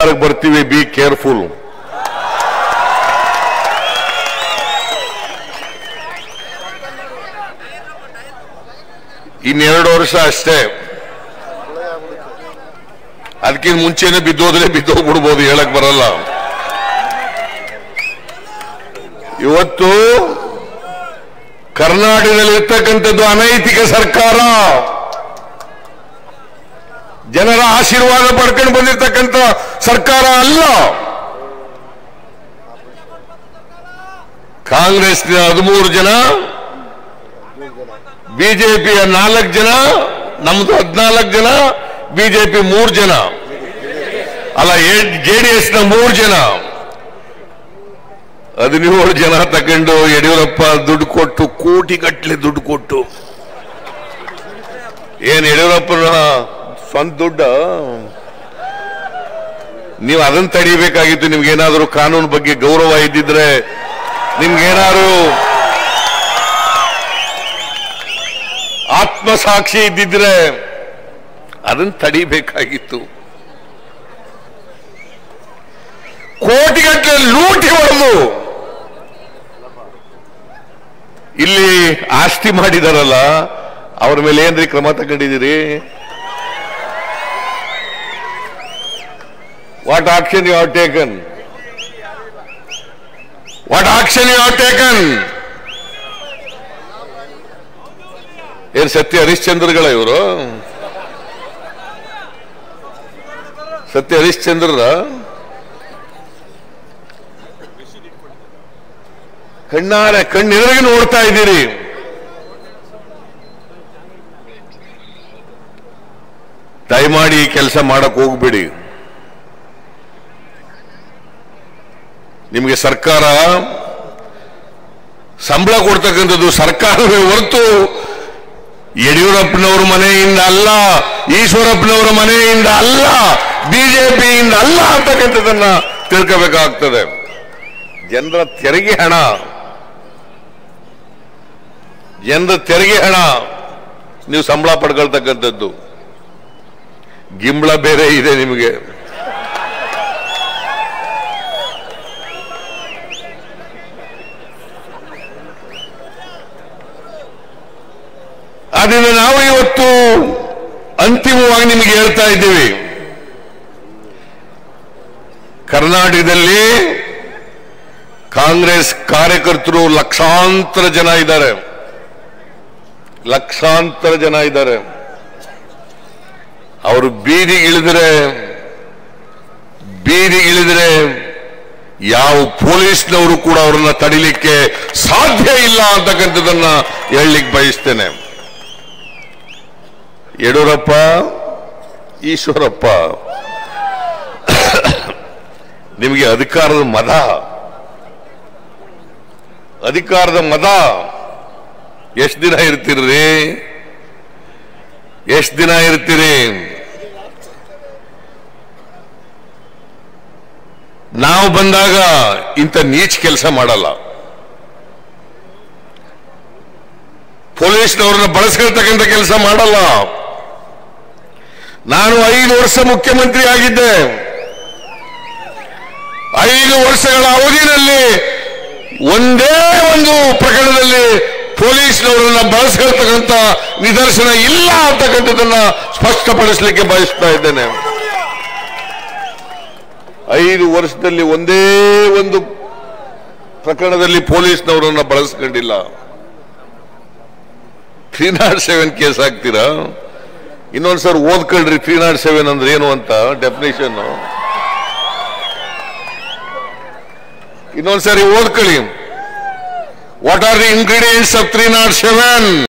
ಅಧಿಕಾರಕ್ಕೆ ಬರ್ತೀವಿ be careful ಇನ್ನೆರಡು ವರ್ಷ ಅಷ್ಟೇ ಅದಕ್ಕಿಂತ ಮುಂಚೆನೆ ಬಿದ್ದೋದ್ರೆ ಬಿದ್ದೋಗ್ಬಿಡ್ಬೋದು ಹೇಳಕ್ ಬರಲ್ಲ ಇವತ್ತು ಕರ್ನಾಟಕದಲ್ಲಿ ಇರ್ತಕ್ಕಂಥದ್ದು ಅನೈತಿಕ ಸರ್ಕಾರ ಜನರ ಆಶೀರ್ವಾದ ಪಡ್ಕೊಂಡು ಬಂದಿರತಕ್ಕಂಥ ಸರ್ಕಾರ ಅಲ್ಲ ಕಾಂಗ್ರೆಸ್ನ ಹದಿಮೂರು ಜನ ಬಿಜೆಪಿಯ ನಾಲ್ಕು ಜನ ನಮ್ದು ಹದಿನಾಲ್ಕು ಜನ ಬಿಜೆಪಿ ಮೂರು ಜನ ಅಲ್ಲ ಜೆಡಿಎಸ್ ನ ಮೂರು ಜನ ಹದಿನೇಳು ಜನ ತಗೊಂಡು ಯಡಿಯೂರಪ್ಪ ದುಡ್ಡು ಕೊಟ್ಟು ಕೋಟಿ ಗಟ್ಟಲೆ ದುಡ್ಡು ಕೊಟ್ಟು ಏನ್ ಯಡಿಯೂರಪ್ಪನ ಸ್ವಂತ ದುಡ್ಡ ನೀವು ಅದನ್ನ ತಡಿಬೇಕಾಗಿತ್ತು ನಿಮ್ಗೇನಾದ್ರೂ ಕಾನೂನು ಬಗ್ಗೆ ಗೌರವ ಇದ್ದಿದ್ರೆ ನಿಮ್ಗೇನಾದ್ರು ಆತ್ಮಸಾಕ್ಷಿ ಇದ್ದಿದ್ರೆ ಅದನ್ನ ತಡಿಬೇಕಾಗಿತ್ತು ಕೋಟಿಗಟ್ಟಲೆ ಲೂಟಿ ಹೊಡೆದು ಇಲ್ಲಿ ಆಸ್ತಿ ಮಾಡಿದಾರಲ್ಲ ಅವ್ರ ಮೇಲೆ ಏನ್ರಿ ಕ್ರಮ ತಗೊಂಡಿದ್ದೀರಿ what action you have taken what action you have taken ಏನ್ ಸತ್ಯ ಹರಿಶ್ಚಂದ್ರಗಳ ಇವರು ಸತ್ಯ ಹರಿಶ್ಚಂದ್ರರ ಕಣ್ಣಾರೆ ಕಣ್ಣೆದುರಿಗೆ ನೋಡ್ತಾ ಇದ್ದೀರಿ ದಯಮಾಡಿ ಈ ಕೆಲಸ ಮಾಡಕ್ ಹೋಗ್ಬೇಡಿ ನಿಮಗೆ ಸರ್ಕಾರ ಸಂಬಳ ಕೊಡ್ತಕ್ಕಂಥದ್ದು ಸರ್ಕಾರವೇ ಹೊರತು ಯಡಿಯೂರಪ್ಪನವ್ರ ಮನೆಯಿಂದ ಅಲ್ಲ ಈಶ್ವರಪ್ಪನವರ ಮನೆಯಿಂದ ಅಲ್ಲ ಬಿಜೆಪಿಯಿಂದ ಅಲ್ಲ ಅಂತಕ್ಕಂಥದ್ದನ್ನ ತಿಳ್ಕೋಬೇಕಾಗ್ತದೆ ಜನರ ತೆರಿಗೆ ಹಣ ಜನರ ತೆರಿಗೆ ಹಣ ನೀವು ಸಂಬಳ ಪಡ್ಕೊಳ್ತಕ್ಕಂಥದ್ದು ಗಿಂಬಳ ಬೇರೆ ಇದೆ ನಿಮಗೆ ಆದ್ರಿಂದ ನಾವು ಇವತ್ತು ಅಂತಿಮವಾಗಿ ನಿಮಗೆ ಹೇಳ್ತಾ ಇದ್ದೀವಿ ಕರ್ನಾಟಕದಲ್ಲಿ ಕಾಂಗ್ರೆಸ್ ಕಾರ್ಯಕರ್ತರು ಲಕ್ಷಾಂತರ ಜನ ಇದ್ದಾರೆ ಲಕ್ಷಾಂತರ ಜನ ಇದ್ದಾರೆ ಅವರು ಬೀದಿಗಿಳಿದ್ರೆ ಬೀದಿಗಿಳಿದ್ರೆ ಯಾವ ಪೊಲೀಸ್ನವರು ಕೂಡ ಅವರನ್ನ ತಡಿಲಿಕ್ಕೆ ಸಾಧ್ಯ ಇಲ್ಲ ಅಂತಕ್ಕಂಥದ್ದನ್ನ ಹೇಳಲಿಕ್ಕೆ ಬಯಸ್ತೇನೆ ಯಡಿಯೂರಪ್ಪ ಈಶ್ವರಪ್ಪ ನಿಮಗೆ ಅಧಿಕಾರದ ಮದ ಅಧಿಕಾರದ ಮದ ಎಷ್ಟು ದಿನ ಇರ್ತೀರ್ರಿ ಎಷ್ಟು ದಿನ ಇರ್ತೀರಿ ನಾವು ಬಂದಾಗ ಇಂಥ ನೀಚ್ ಕೆಲಸ ಮಾಡಲ್ಲ ಪೊಲೀಸ್ನವ್ರನ್ನ ಬಳಸ್ಕೊಳ್ತಕ್ಕಂಥ ಕೆಲಸ ಮಾಡಲ್ಲ ನಾನು ಐದು ವರ್ಷ ಮುಖ್ಯಮಂತ್ರಿ ಆಗಿದ್ದೆ ಐದು ವರ್ಷಗಳ ಅವಧಿನಲ್ಲಿ ಒಂದೇ ಒಂದು ಪ್ರಕರಣದಲ್ಲಿ ಪೊಲೀಸ್ನವರನ್ನ ಬಳಸ್ಕೊಳ್ತಕ್ಕಂಥ ನಿದರ್ಶನ ಇಲ್ಲ ಅಂತಕ್ಕಂಥದ್ದನ್ನ ಸ್ಪಷ್ಟಪಡಿಸಲಿಕ್ಕೆ ಬಯಸ್ತಾ ಇದ್ದೇನೆ ಐದು ವರ್ಷದಲ್ಲಿ ಒಂದೇ ಒಂದು ಪ್ರಕರಣದಲ್ಲಿ ಪೊಲೀಸ್ನವರನ್ನ ಬಳಸ್ಕೊಂಡಿಲ್ಲ ತ್ರೀ ನಾಟ್ ಸೆವೆನ್ ಕೇಸ್ ಹಾಕ್ತೀರಾ ಇನ್ನೊಂದ್ಸರ್ ಓದ್ಕೊಳ್ರಿ ತ್ರೀ ನಾಟ್ ಸೆವೆನ್ ಅಂದ್ರೆ ಏನು ಅಂತ ಡೆಫಿನೇಷನ್ ಇನ್ನೊಂದ್ಸರಿ ಓದ್ಕೊಳ್ಳಿ what are the ingredients of three nought seven